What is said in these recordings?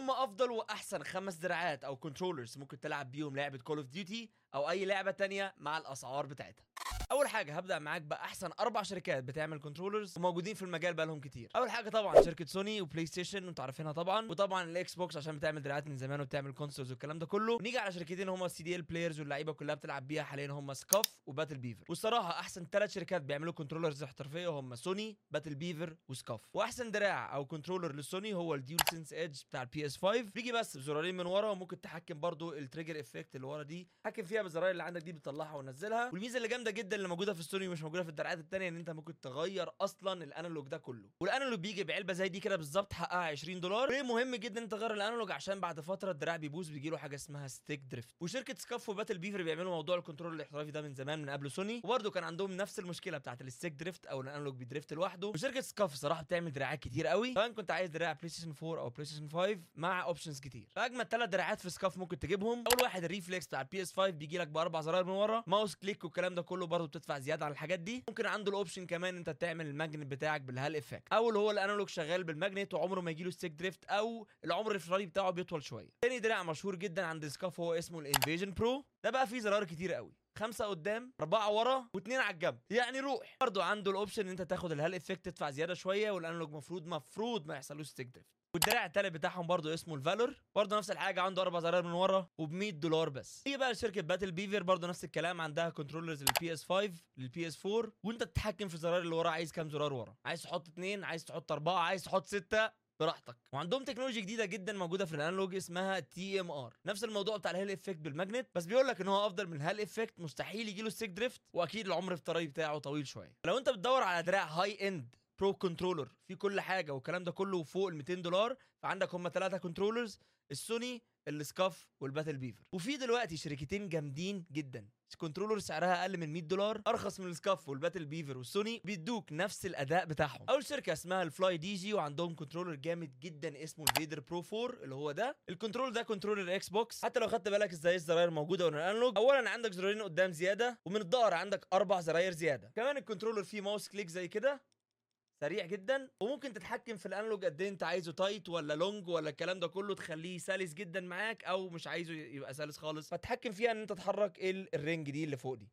هم افضل واحسن خمس دراعات او كنترولرز ممكن تلعب بيهم لعبه كول اوف ديوتي او اي لعبه تانية مع الاسعار بتاعتها اول حاجه هبدا معاك باحسن اربع شركات بتعمل كنترولرز وموجودين في المجال بقالهم كتير اول حاجه طبعا شركه سوني وبلاي ستيشن انتوا عارفينها طبعا وطبعا الاكس بوكس عشان بتعمل دراعات من زمان وبتعمل كونسولز والكلام ده كله ونيجي على شركتين هم السي دي ال بلايرز واللعيبه كلها بتلعب بيها حاليا هم سكاف وباتل بيفر والصراحه احسن ثلاث شركات بيعملوا كنترولرز احترافيه هم سوني باتل بيفر وسكاف واحسن دراع او كنترولر للسوني هو الديول سنس ايدج بتاع البي اس 5 بيجي بس بزرارين من ورا وممكن تحكم برضو التريجر افكت اللي ورا دي تحكم فيها بالزراير اللي عندك دي بتطلعها ونزلها والميزه اللي جامده جدا اللي موجوده في السوني مش موجوده في الدراعات التانية ان انت ممكن تغير اصلا الانالوج ده كله والانالوج بيجي بعلبه زي دي كده بالظبط حقها 20 دولار ومهم جدا انت تغير الانالوج عشان بعد فتره الدراع بيبوظ بيجي له حاجه اسمها ستيك دريفت وشركه سكاف وباتل بيفر بيعملوا موضوع الكنترول الاحترافي ده من زمان من قبل سوني وبرده كان عندهم نفس المشكله بتاعت الستيك دريفت او الانالوج بيدريفت لوحده وشركه سكاف صراحه بتعمل دراعات كتير قوي سواء كنت عايز دراع بلاي ستيشن 4 او بلاي ستيشن 5 مع اوبشنز كتير فاجمل ثلاث دراعات في سكاف ممكن تجيبهم اول واحد الريفلكس بتاع البي اس 5 بيجي لك باربع زراير من ورا ماوس كليك والكلام ده كله برضه بتدفع زياده عن الحاجات دي ممكن عنده الاوبشن كمان انت تعمل الماجنت بتاعك بالهال افكت او اللي هو الانالوج شغال بالماجنت وعمره ما يجيله ستيك دريفت او العمر الانفرادي بتاعه بيطول شويه تاني دراع مشهور جدا عند سكاف هو اسمه الانفيجن برو ده بقى فيه زراير كتير قوي خمسة قدام أربعة ورا واثنين على الجنب يعني روح برضه عنده الأوبشن إن أنت تاخد الهال افكت تدفع زيادة شوية والأنالوج مفروض مفروض ما يحصلوش ستيك دريفت والدراع التالت بتاعهم برضه اسمه الفالور برضه نفس الحاجه عنده اربع زراير من ورا وب 100 دولار بس هي بقى شركه باتل بيفر برضه نفس الكلام عندها كنترولرز للبي اس 5 للبي اس 4 وانت تتحكم في الزراير اللي ورا عايز كام زرار ورا عايز تحط اثنين عايز تحط اربعه عايز تحط سته براحتك وعندهم تكنولوجيا جديده جدا موجوده في الانالوج اسمها تي ام ار نفس الموضوع بتاع الهيل افكت بالماجنت بس بيقول لك ان هو افضل من الهيل افكت مستحيل يجي له ستيك دريفت واكيد العمر الافتراضي بتاعه طويل شويه لو انت بتدور على دراع هاي اند برو كنترولر في كل حاجه والكلام ده كله فوق ال 200 دولار فعندك هم ثلاثه كنترولرز السوني السكاف والباتل بيفر وفي دلوقتي شركتين جامدين جدا كنترولر سعرها اقل من 100 دولار ارخص من السكاف والباتل بيفر والسوني بيدوك نفس الاداء بتاعهم اول شركه اسمها الفلاي دي جي وعندهم كنترولر جامد جدا اسمه الفيدر برو 4 اللي هو ده الكنترول ده كنترولر اكس بوكس حتى لو خدت بالك ازاي الزراير موجوده وانا الانلوج اولا عندك زرارين قدام زياده ومن الظهر عندك اربع زراير زياده كمان الكنترولر فيه ماوس كليك زي كده سريع جدا وممكن تتحكم في الانالوج قد ايه انت عايزه تايت ولا لونج ولا الكلام ده كله تخليه سلس جدا معاك او مش عايزه يبقى سلس خالص فتحكم فيها ان انت تحرك الرينج دي اللي فوق دي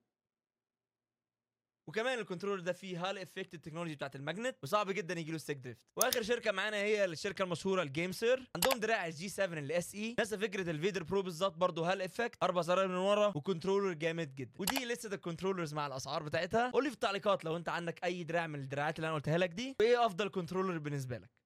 وكمان الكنترولر ده فيه هال افكت التكنولوجي بتاعت الماجنت وصعب جدا يجي له ستيك دريفت واخر شركه معانا هي الشركه المشهوره الجيم سير عندهم دراع الجي 7 الاس اي نفس فكره الفيدر برو بالظبط برضه هال افكت اربع زراير من ورا وكنترولر جامد جدا ودي لسه الكنترولرز مع الاسعار بتاعتها قول لي في التعليقات لو انت عندك اي دراع من الدراعات اللي انا قلتها لك دي وايه افضل كنترولر بالنسبه لك